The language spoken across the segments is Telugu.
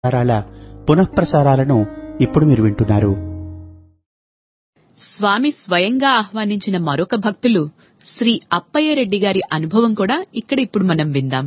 ప్రసారాల పునఃప్రసారాలను ఇప్పుడు మీరు వింటున్నారు స్వామి స్వయంగా ఆహ్వానించిన మరొక భక్తులు శ్రీ అప్పయ్య రెడ్డి గారి అనుభవం కూడా ఇక్కడ ఇప్పుడు మనం విందాం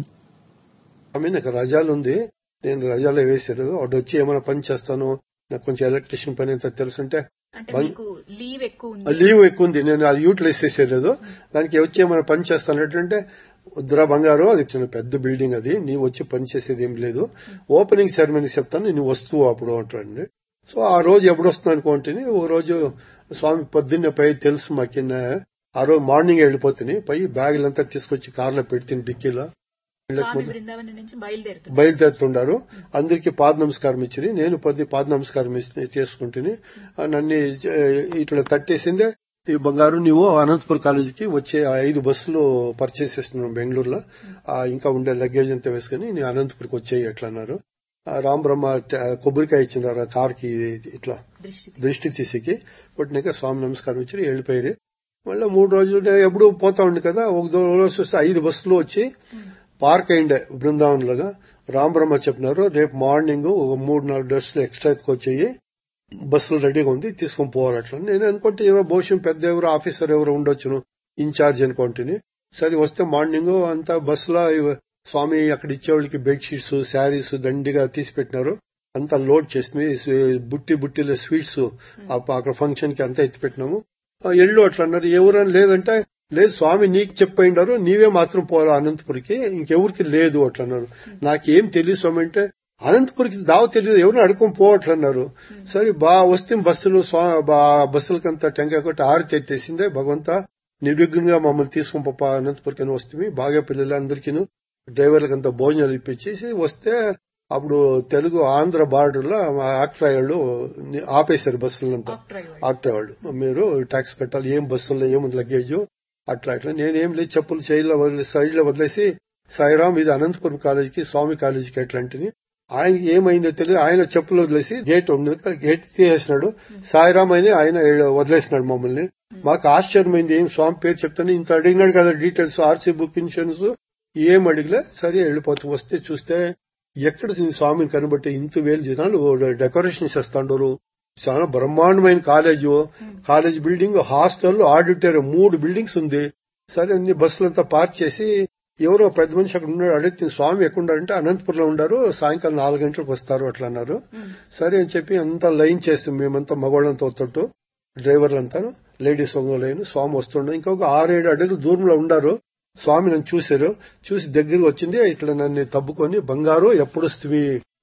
స్వామి నాకు రజాలు ఉంది నేను రజాలో వేసారు వాడు వచ్చి ఏమైనా పని చేస్తాను నాకు కొంచెం ఎలక్ట్రిషియన్ పని ఎంత తెలుసుంటే బం- లీవ్ ఎక్కువ ఆ లీవ్ ఎక్కువ ఉంది నేను అది యూటిలైజ్ చేసేలేదు దానికి వచ్చి ఏమైనా పని చేస్తాను అంటే వద్దురా బంగారు అది చిన్న పెద్ద బిల్డింగ్ అది నీవు వచ్చి పని చేసేది ఏం లేదు ఓపెనింగ్ సెరమనీ చెప్తాను నువ్వు వస్తువు అప్పుడు అంటాడండి సో ఆ రోజు ఎప్పుడు వస్తుంది అనుకుంటే ఓ రోజు స్వామి పొద్దున్నే పై తెలుసు మాకిన్న ఆ రోజు మార్నింగ్ వెళ్ళిపోతుంది పై బ్యాగులంతా తీసుకొచ్చి కార్లో పెడితే డిక్కీలో వెళ్ళక ముందు బృందావనం నుంచి బయలుదేరుతుంది బయలుదేరుతుండారు అందరికి పాద నమస్కారం ఇచ్చి నేను పది పాద నమస్కారం ఇచ్చి- చేసుకుంటుని ఆ నన్ను ఏ, ఇట్లా తట్టేసిందే ఈ బంగారు నువ్వు అనంతపురం కాలేజీకి వచ్చే ఆ ఐదు బస్సులు పర్చేస్ చేస్తున్నాం బెంగళూరులో ఆ ఇంకా ఉండే లగేజ్ అంతా వేసుకుని నీ అనంతపురికి వచ్చేయి ఎట్లా అన్నారు ఆ రామ్ బ్రహ్మ ట- కొబ్బరికాయ ఇచ్చినారు ఆ కార్కి ఇట్లా దృష్టి తీసేకి కొట్టినాక స్వామి నమస్కారం ఇచ్చి వెళ్ళిపోయారు మళ్ళీ మూడు రోజులు నేను ఎప్పుడు పోతా ఉండి కదా ఒక దో- రోజు వస్తే ఐదు బస్సులు వచ్చి పార్క్ అయిండే బృందావనంలోగా రామ్ బ్రహ్మ చెప్పినారు రేపు మార్నింగ్ ఒక మూడు నాలుగు డ్రెస్సులు ఎక్స్ట్రా ఎత్తుకొచ్చేయి బస్సులు రెడీగా ఉంది తీసుకొని పోవాలి అట్లా నేను అనుకుంటే ఎవరో భవిష్యం పెద్ద ఎవరో ఆఫీసర్ ఎవరో ఉండొచ్చును ఇన్ఛార్జ్ అనుకుంటుని సరే వస్తే మార్నింగ్ అంతా బస్సులో ఇవ- స్వామి అక్కడ ఇచ్చేవాళ్ళకి బెడ్షీట్స్ శారీస్ దండిగా తీసి పెట్టినారు అంతా లోడ్ చేసింది స్వీ- బుట్టి బుట్టిలో స్వీట్స్ అక్కడ ఫంక్షన్ కి అంతా ఎత్తి పెట్టినాము ఆ, ఎళ్ళు అట్లా అన్నారు ఎవరని లేదంటే లేదు స్వామి నీకు చెప్పయిండారు నీవే మాత్రం పోరా అనంతపురికి ఇంకెవరికి లేదు అట్లా అన్నారు నాకేం తెలియదు స్వామి అంటే అనంతపురికి దావ తెలియదు ఎవరిని అడుకొని పో అట్లా అన్నారు సరే బా వస్తే బస్సులు స్వా- బా- బస్సులకంతా టెంకాయ కొట్టి ఆరితి ఎత్తేసిందే భగవంత నిర్విఘ్నంగా మమ్మల్ని తీసుకొని పప్ప అనంతపురికి వస్తే బాగా పిల్లలందరికీ డ్రైవర్లకంతా భోజనాలు ఇప్పించేసి వస్తే అప్పుడు తెలుగు ఆంధ్ర బార్డర్ లో ఆక్ట్రా వాళ్ళు ఆపేశారు బస్సులంతా ఆక్ట్రా వాళ్ళు మీరు ట్యాక్స్ కట్టాలి ఏం బస్సుల్లో ఏముంది లగేజ్ అట్లా అట్లా నేనేం లేదు చెప్పులు చైల్లో వదిలేసి సైడ్ లో వదిలేసి సాయిరామ్ ఇది అనంతపురం కాలేజీకి స్వామి కాలేజీకి ఎట్లాంటిని ఆయనకి ఏమైందో తెలియదు ఆయన చెప్పులు వదిలేసి గేట్ ఉండదు కదా, గేట్ తీసేసినాడు సాయిరామ్ అని ఆయన వదిలేసినాడు మమ్మల్ని మాకు ఆశ్చర్యమైంది ఏం స్వామి పేరు చెప్తాను ఇంత అడిగినాడు కదా డీటెయిల్స్ ఆర్సీ బుక్ ఇన్సూరెన్స్ ఏం అడిగలే సరే వెళ్ళిపోతూ వస్తే చూస్తే ఎక్కడ ఈ స్వామిని కనబట్టి ఇంత వేలు జనాలు డెకరేషన్ చేస్తాండారు చాలా బ్రహ్మాండమైన college college building hostel auditorium మూడు బిల్డింగ్స్ ఉంది సరే అన్ని బస్సులంతా పార్క్ చేసి ఎవరో పెద్ద మనిషి అక్కడ ఉన్నాడు అడిగితే స్వామి ఎక్కడున్నారంటే అనంతపురంలో ఉండారు సాయంకాలం నాలుగు గంటలకు వస్తారు అట్లా అన్నారు సరే అని చెప్పి అంతా లైన్ చేస్తాం మేమంతా మగవాళ్ళంతా వస్తుంటూ డ్రైవర్లంతా లేడీస్ ఒక లైన్ స్వామి వస్తుండే ఇంకొక ఆరేడు అడుగులు దూరంలో ఉండారు స్వామి నన్ను చూశారు చూసి దగ్గరికి వచ్చింది ఇట్లా నన్ను తబ్బుకొని బంగారు ఎప్పుడు వస్తుంది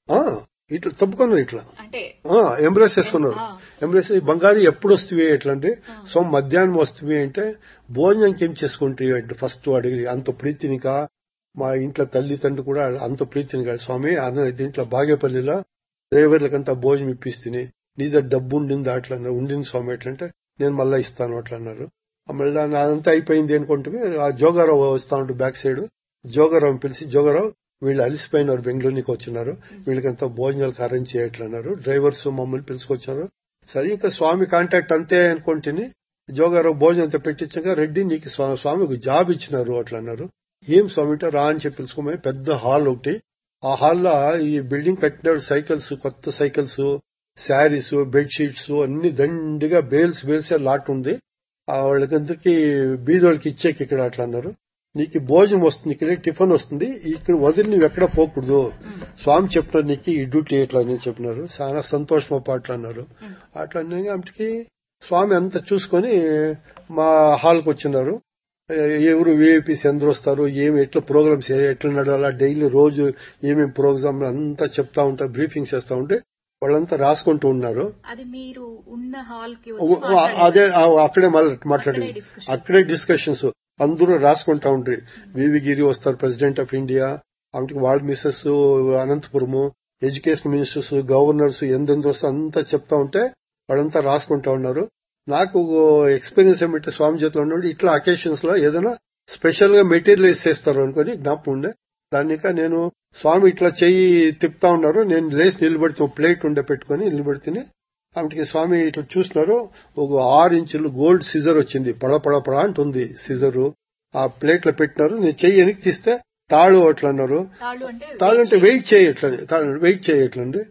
ఇట్లా తప్పుకున్నారు ఇట్లా అంటే ఎంబ్రేస్ చేసుకున్నారు ఎంబ్రేస్ బంగారు ఎప్పుడు వస్తుంది ఎట్లా అంటే సో మధ్యాహ్నం వస్తుంది అంటే భోజనానికి ఏం చేసుకుంటే అంటే ఫస్ట్ అడిగి అంత ప్రీతినిక మా ఇంట్లో తల్లి తండ్రి కూడా అంత ప్రీతిని కాదు స్వామి అన్న దీంట్లో బాగేపల్లిలో డ్రైవర్లకంతా భోజనం ఇప్పిస్తుంది నీ దగ్గర డబ్బు ఉండింది అట్లా అన్నారు. ఉండింది స్వామి ఎట్లా అంటే నేను మళ్ళా ఇస్తాను అట్లా అన్నారు ఆ మళ్ళీ అదంతా అయిపోయింది అనుకుంటే ఆ జోగారావు వస్తా ఉంటే బ్యాక్ సైడ్ జోగారావు పిలిచి జోగారావు వీళ్ళు అలిసిపోయినారు బెంగళూరుకి వచ్చినారు వీళ్ళకంతా భోజనాలకు అరేంజ్ చేయట్లన్నారు డ్రైవర్స్ మమ్మల్ని పిలుచుకొచ్చారు సరే ఇంకా స్వామి కాంటాక్ట్ అంతే అనుకుంటేనే జోగారావు భోజనం అంతా పెట్టించాక రెడ్డి నీకు స్వా- స్వామికి జాబ్ ఇచ్చినారు అట్లా అన్నారు ఏం స్వామి అంటే రా అని చెప్పి పిలుచుకోమని పెద్ద హాల్ ఒకటి ఆ హాల్లో ఈ బిల్డింగ్ కట్టినాడు సైకిల్స్ కొత్త సైకిల్స్ శారీస్ బెడ్షీట్స్ అన్ని దండిగా బేల్స్ బేల్స్ లాట్ ఉంది ఆ వాళ్ళకందరికి బీదోళ్ళకి ఇచ్చేకి ఇక్కడ అట్లా అన్నారు నీకు భోజనం వస్తుంది ఇక్కడ టిఫిన్ వస్తుంది ఇక్కడ వదిలి నువ్వు ఎక్కడ పోకూడదు స్వామి చెప్పినారు నీకు ఈ డ్యూటీ ఎట్లా అని చెప్పినారు చాలా సంతోషం అట్లా అన్నారు అట్లా అన్నకి స్వామి అంతా చూసుకొని మా హాల్కి వచ్చినారు ఏ- ఎవరు విఐపీస్ ఎందరు వస్తారు ఏమి ఎట్లా ప్రోగ్రామ్స్ ఎట్లా నడాలా డైలీ రోజు ఏమేమి ప్రోగ్రామ్ అంతా చెప్తా ఉంటారు బ్రీఫింగ్ చేస్తా ఉంటే వాళ్ళంతా రాసుకుంటూ ఉన్నారు అది మీరు ఉన్న హాల్ కి ఓ- అదే ఆ- అక్కడే మళ్ళీ మాట్లాడింది అక్కడే డిస్కషన్స్ అందరూ రాసుకుంటా ఉంటారు వివి గిరి వస్తారు ప్రెసిడెంట్ ఆఫ్ ఇండియా ఆమెకి వాళ్ళ Mrs Anantapuram education ministers governors ఎందెందు వస్తే అంతా చెప్తా ఉంటే వాళ్ళంతా రాసుకుంటా ఉన్నారు నాకు ఎక్స్పీరియన్స్ ఏమంటే స్వామి చేతిలో ఉన్నాడు ఇట్లా అకేషన్స్ లో ఏదైనా స్పెషల్ గా మెటీరియలైజ్ చేస్తారు అనుకుని జ్ఞాపకం ఉండే దానిక నేను స్వామి ఇట్లా చెయ్యి తిప్పుతా ఉన్నారు నేను లేచి నిలబడితే ప్లేట్ ఉండే పెట్టుకుని నిలబడితేనే ఆమెకి స్వామి ఇట్లా చూసినారు ఒక ఆరు ఇంచులు గోల్డ్ సిజర్ వచ్చింది పడ పడ పడ అంటుంది సిజరు ఆ ప్లేట్ లో పెట్టినారు నేను చెయ్యి వెనక్కి తీస్తే తాళు అట్లా అన్నారు తాళ్ళు అంటే తాళు అంటే వెయిట్ చేయట్లని వెయిట్ చేయట్లండి